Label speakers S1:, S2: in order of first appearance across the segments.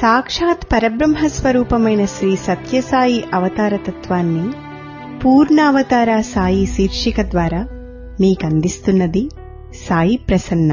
S1: సాక్షాత్ పరబ్రహ్మ స్వరూపమైన శ్రీ సత్యసాయి అవతారతత్వాన్ని పూర్ణావతార సాయి శీర్షిక ద్వారా మీకందిస్తున్నది సాయి ప్రసన్న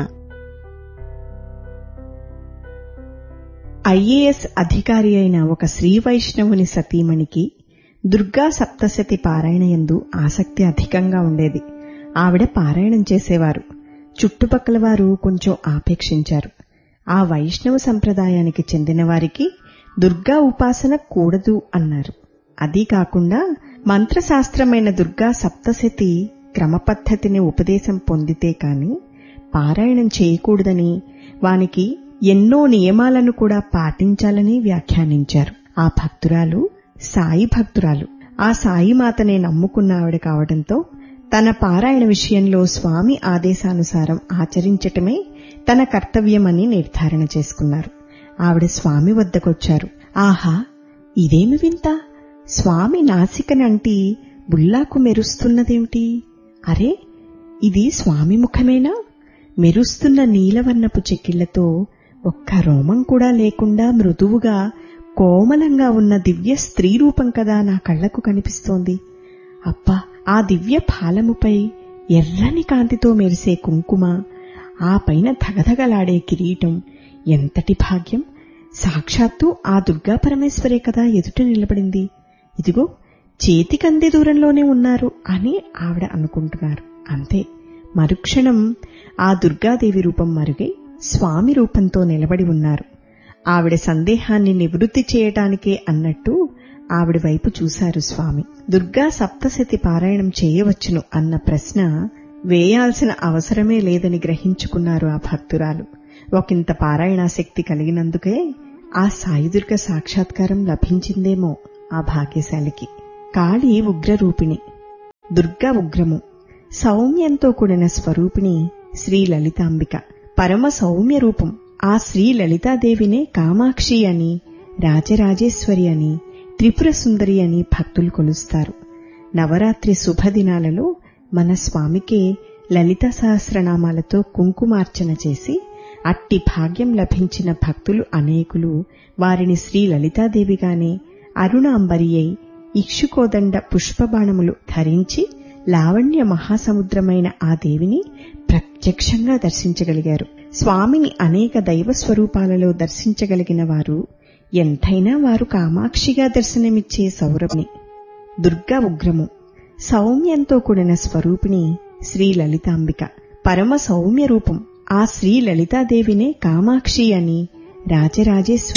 S1: ఐఏఎస్ అధికారి అయిన ఒక శ్రీ వైష్ణవుని సతీమణికి దుర్గా సప్తశతి పారాయణయందు ఆసక్తి అధికంగా ఉండేది ఆవిడ పారాయణం చేసేవారు చుట్టుపక్కల వారు కొంచెం ఆపేక్షించారు ఆ వైష్ణవ సంప్రదాయానికి చెందిన వారికి దుర్గా ఉపాసన కూడదు అన్నారు అదీ కాకుండా మంత్రశాస్త్రమైన దుర్గా సప్తశతి క్రమపద్ధతిని ఉపదేశం పొందితే కాని పారాయణం చేయకూడదని వానికి ఎన్నో నియమాలను కూడా పాటించాలని వ్యాఖ్యానించారు ఆ భక్తురాలు సాయి భక్తురాలు ఆ సాయి మాతనే నమ్ముకున్న ఆవిడ కావడంతో తన పారాయణ విషయంలో స్వామి ఆదేశానుసారం ఆచరించటమే తన కర్తవ్యమని నిర్ధారణ చేసుకున్నారు ఆవిడ స్వామి వద్దకొచ్చారు ఆహా ఇదేమి వింత స్వామి నాసికనంటి బుల్లాకు మెరుస్తున్నదేమిటి అరే ఇది స్వామి ముఖమేనా మెరుస్తున్న నీలవర్ణపు చెక్కిళ్లతో ఒక్క రోమం కూడా లేకుండా మృదువుగా కోమలంగా ఉన్న దివ్య స్త్రీ రూపం కదా నా కళ్లకు కనిపిస్తోంది అబ్బా ఆ దివ్య పాలముపై ఎర్రని కాంతితో మెరిసే కుంకుమ ఆ పైన ధగధగలాడే కిరీటం ఎంతటి భాగ్యం సాక్షాత్తు ఆ దుర్గా పరమేశ్వరే కదా ఎదుట నిలబడింది ఇదిగో చేతికందే దూరంలోనే ఉన్నారు అని ఆవిడ అనుకుంటున్నారు అంతే మరుక్షణం ఆ దుర్గాదేవి రూపం మరుగై స్వామి రూపంతో నిలబడి ఉన్నారు ఆవిడ సందేహాన్ని నివృత్తి చేయటానికే అన్నట్టు ఆవిడ వైపు చూశారు స్వామి దుర్గా సప్తశతి పారాయణం చేయవచ్చును అన్న ప్రశ్న వేయాల్సిన అవసరమే లేదని గ్రహించుకున్నారు ఆ భక్తురాలు ఒకంత పారాయణాశక్తి కలిగినందుకే ఆ సాయిదుర్గ సాక్షాత్కారం లభించిందేమో ఆ భాగ్యశాలికి కాళీ ఉగ్రరూపిణి దుర్గా ఉగ్రము సౌమ్యంతో కూడిన స్వరూపిణి శ్రీ లలితాంబిక పరమ సౌమ్య రూపం ఆ శ్రీ లలితాదేవినే కామాక్షి అని రాజరాజేశ్వరి అని త్రిపుర సుందరి అని భక్తులు కొలుస్తారు నవరాత్రి శుభదినాలలో మన స్వామికే లలిత సహస్రనామాలతో కుంకుమార్చన చేసి అట్టి భాగ్యం లభించిన భక్తులు అనేకులు వారిని శ్రీ లలితాదేవిగానే అరుణాంబరి అయి ఇక్షుకోదండ పుష్పబాణములు ధరించి లావణ్య మహాసముద్రమైన ఆ దేవిని ప్రత్యక్షంగా దర్శించగలిగారు స్వామిని అనేక దైవ స్వరూపాలలో దర్శించగలిగిన వారు ఎంతైనా వారు కామాక్షిగా దర్శనమిచ్చే సౌరభ్ని దుర్గా ఉగ్రము సౌమ్యంతో కూడిన స్వరూపిణి శ్రీ లలితాంబిక పరమ సౌమ్య రూపం ఆ శ్రీ లలితాదేవినే కామాక్షి అని రాజరాజేశ్వరి